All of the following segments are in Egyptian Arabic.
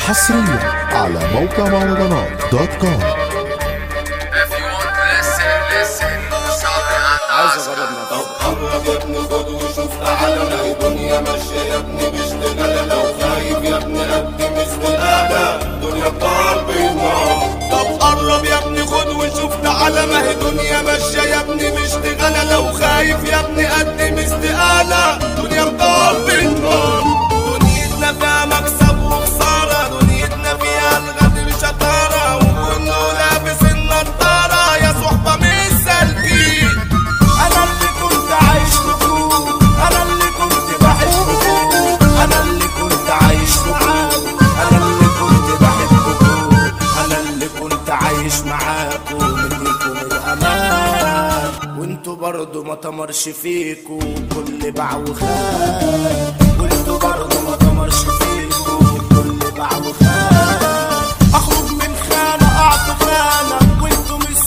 حصريا على موقع مهرجانات دوت كوم If you want to listen, listen. Something عايز اجرب نفسي قرب يا ابني خد وشوف تعالى ما هي دنيا ماشية يا ابني باشتغال لو خايف يا ابني قدم استقالة دنيا بضرب النار طب قرب يا ابني خد وشوف تعالى ما هي دنيا ماشية يا ابني باشتغال لو خايف يا ابني قدم استقالة دنيا بضرب النار دنيتنا فيها مكسب وخسارة دنيتنا فيها الغدر شطارة وكله لابس النضارة يا صحبة مش سالكين انا اللي كنت عايش لكم انا اللي كنت بحبكم انا اللي كنت عايش لكم انا اللي كنت بحبكم انا اللي كنت عايش معاكم منكم الامان وانتوا برضو ما تمرش فيكم كل باع وخان وانتوا برضو ما تمرش فيكم كل باع وخان اخرج من خانه اعطي خانه وانتوا مش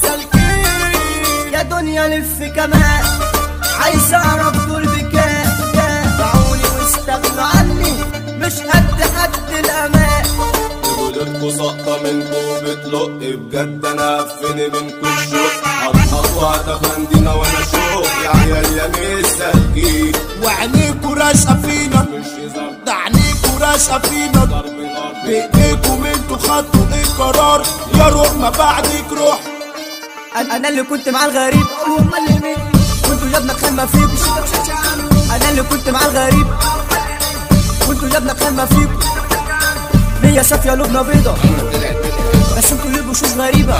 سالكين يا دنيا لف كمان عايز اعرف دول بكام دعوني واستغنوا عني مش قد حد الامان ولدكوا سقطة منكوا بتلق بجد انا قفني منكوا الشوق هضحك وهتفندينا وانا شوق يا عيال يا مش سالكين وعينيكوا راشقة فينا مش هزار ده عينيكوا راشقة فينا ضرب نار بايديكم انتوا خدتوا ايه قرار يا روح ما بعدك روح انا أنا اللي كنت مع الغريب هم اللي مين وانتوا جابنا خان فيكم انا اللي كنت مع الغريب وانتوا جابنا خان فيكم نية صافية لبنى بيضة بس انتوا اللي بوشوش غريبة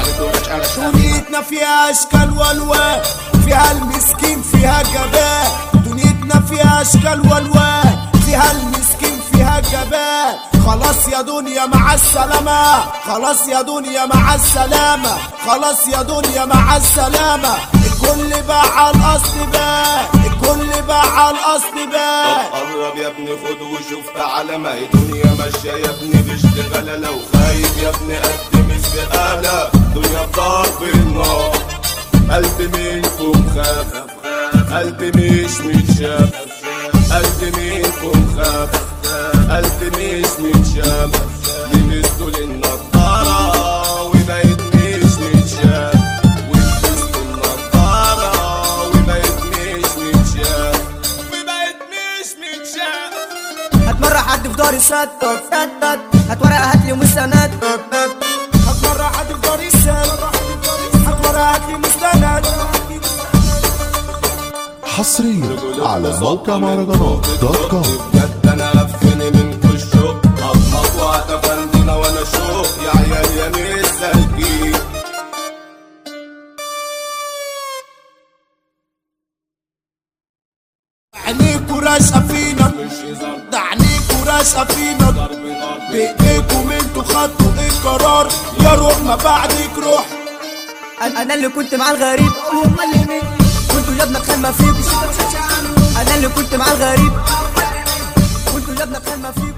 دنيتنا فيها اشكال والوان فيها المسكين فيها جبان دنيتنا فيها اشكال والوان فيها المسكين فيها جبان خلاص يا دنيا مع السلامة خلاص يا دنيا مع السلامة خلاص يا دنيا مع السلامة الكل باع على الاصل بان الكل باع على الاصل بان قرب يا ابني خد وشوف تعالى ما هي دنيا ماشية يا ابني باشتغالة لو خايف يا ابني قدم استقالة دنيا بضرب النار قلبي منكم خاف قلبي مش متشاف قلبي منكم خاف قلبي مش متشاف لبستوا للنضارة وبقيت مش متشاف ولبستوا النضارة وبقيت مش متشاف وبقيت مش متشاف هتمرة حد في داري سدد سدد هتورق هاتلي مستند هتمرة حد في داري السد هتمرة هاتلي مستند حصريا على موقع مهرجانات دوت كوم بجد انا قفني منكوا الشوق اضحك وهتفندينا وانا شوق يا عيال يا مش سالكين عينيكوا راشقة فينا مش هزار ده عينيكوا راشقة فينا ضرب نار بايديكم انتوا خدتوا ايه قرار يا روح ما بعدك روح انا أنا اللي كنت مع الغريب هم اللي مين وانتوا جابنا خان فيكم انا اللي كنت مع الغريب وانتوا جابنا خان فيكم